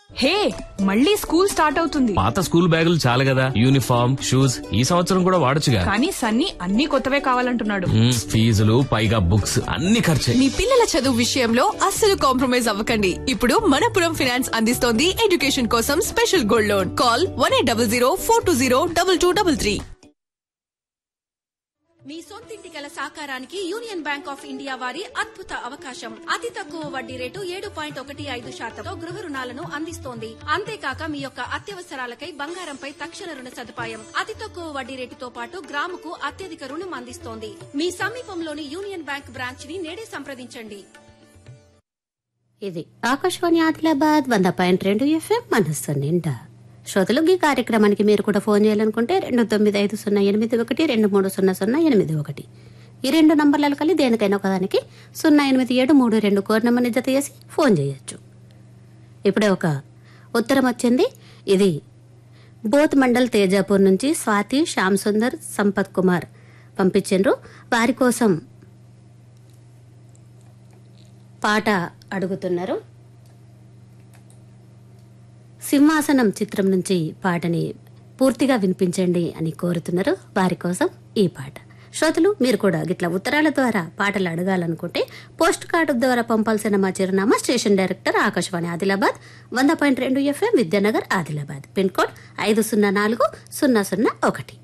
హే మళ్ళీ school start అవుతుంది పాత స్కూల్ బ్యాగులు చాలు కదా యూనిఫామ్ షూస్ ఈ సంవత్సరం కూడా వాడొచ్చుగా కానీ సన్నీ అన్ని కొత్తవే కావాలంటున్నాడు మ్మ్, ఫీజులు పైగా బుక్స్ అన్ని ఖర్చే మీ పిల్లల చదువు విషయంలో అస్సలు కాంప్రమైజ్ అవ్వకండి ఇప్పుడు మనపురం ఫైనాన్స్ అందిస్తోంది ఎడ్యుకేషన్ కోసం special gold loan call one eight double zero four two zero double two double three మీ సొంతింటి కల సాకారానికి యూనియన్ బ్యాంక్ ఆఫ్ ఇండియా వారి అద్భుత అవకాశం అతి తక్కువ వడ్డీ రేటు ఏడు పాయింట్ ఒకటి ఐదు శాతంతో గృహ రుణాలను అందిస్తోంది అంతేకాక మీ యొక్క అత్యవసరాలకై బంగారంపై తక్షణ రుణ సదుపాయం అతి తక్కువ వడ్డీ రేటుతో పాటు గ్రాముకు అత్యధిక రుణం అందిస్తోంది మీ సమీపంలోని యూనియన్ బ్యాంక్ బ్రాంచ్ ని నేడే సంప్రదించండి ఇది ఆకాశవాణి ఆదిలాబాద్ వంద పాయింట్ రెండు ఎఫ్ఎం మనస్సు నిండా శ్రోతలు ఈ కార్యక్రమానికి మీరు కూడా ఫోన్ చేయాలనుకుంటే రెండు తొమ్మిది ఐదు సున్నా ఎనిమిది ఒకటి రెండు మూడు సున్నా సున్నా ఎనిమిది ఒకటి ఈ రెండు నంబర్లలో కలిసి దేనికైనా ఒకదానికి సున్నా ఎనిమిది ఏడు మూడు రెండు కోర్ నెంబర్ని జత చేసి ఫోన్ చేయొచ్చు ఇప్పుడే ఒక ఉత్తరం వచ్చింది ఇది బోత్ మండల్ తేజాపూర్ నుంచి స్వాతి శ్యామ్ సుందర్ సంపత్ కుమార్ పంపించిండ్రు వారి కోసం పాట అడుగుతున్నారు సింహాసనం చిత్రం నుంచి పాటని పూర్తిగా వినిపించండి అని కోరుతున్నారు వారి కోసం ఈ పాట శ్రోతలు మీరు కూడా గిట్ల ఉత్తరాల ద్వారా పాటలు అడగాలనుకుంటే పోస్ట్ కార్డు ద్వారా పంపాల్సిన మా చిరునామా స్టేషన్ డైరెక్టర్ ఆకాశవాణి ఆదిలాబాద్ వంద పాయింట్ రెండు FM Vidyanagar Adilabad pin code ఐదు సున్నా నాలుగు సున్నా సున్నా ఒకటి